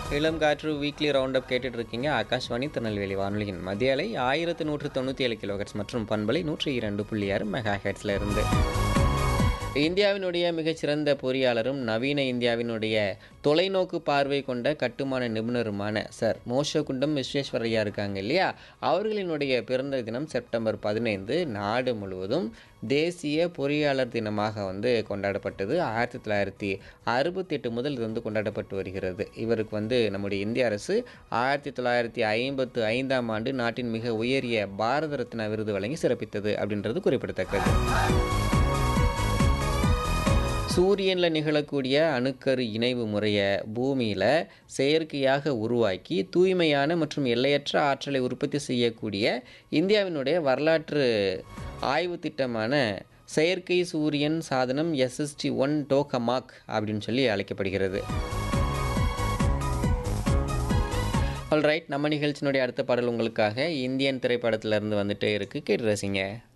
இளம் காற்று weekly round up கேட்டுட்டு இருக்கீங்க ஆகாஷ்வாணி திருநெல்வேலி வானொலியின் மதிய அலை ஆயிரத்து நூற்று தொண்ணூற்றி ஏழு கிலோஹெட்ஸ் மற்றும் பண்பலை நூற்றி இரண்டு புள்ளி ஆறு மெகா ஹெட்ஸில் இருந்து இந்தியாவினுடைய மிகச்சிறந்த பொறியாளரும் நவீன இந்தியாவினுடைய தொலைநோக்கு பார்வை கொண்ட கட்டுமான நிபுணருமான சார் மோஷகுண்டம் விஸ்வேஸ்வரையா இருக்காங்க இல்லையா அவர்களினுடைய பிறந்த தினம் செப்டம்பர் பதினைந்து நாடு முழுவதும் தேசிய பொறியாளர் தினமாக வந்து கொண்டாடப்பட்டது ஆயிரத்தி தொள்ளாயிரத்தி அறுபத்தி எட்டு முதல் இது வந்து கொண்டாடப்பட்டு வருகிறது இவருக்கு வந்து நம்முடைய இந்திய அரசு ஆயிரத்தி தொள்ளாயிரத்தி ஐம்பத்து ஐந்தாம் ஆண்டு நாட்டின் மிக உயரிய பாரத ரத்னா விருது வழங்கி சிறப்பித்தது அப்படின்றது குறிப்பிடத்தக்கது சூரியனில் நிகழக்கூடிய அணுக்கரு இணைவு முறையை பூமியில் செயற்கையாக உருவாக்கி தூய்மையான மற்றும் எல்லையற்ற ஆற்றலை உற்பத்தி செய்யக்கூடிய இந்தியாவினுடைய வரலாற்று ஆய்வு திட்டமான செயற்கை சூரியன் சாதனம் எஸ்எஸ்டி ஒன் டோகமாக் அப்படின்னு சொல்லி அழைக்கப்படுகிறது ஆல்ரைட் நம்ம நிகழ்ச்சியினுடைய அடுத்த பாடல் உங்களுக்காக இந்தியன் திரைப்படத்திலிருந்து வந்துட்டே இருக்கு கேட்டு ரசிங்க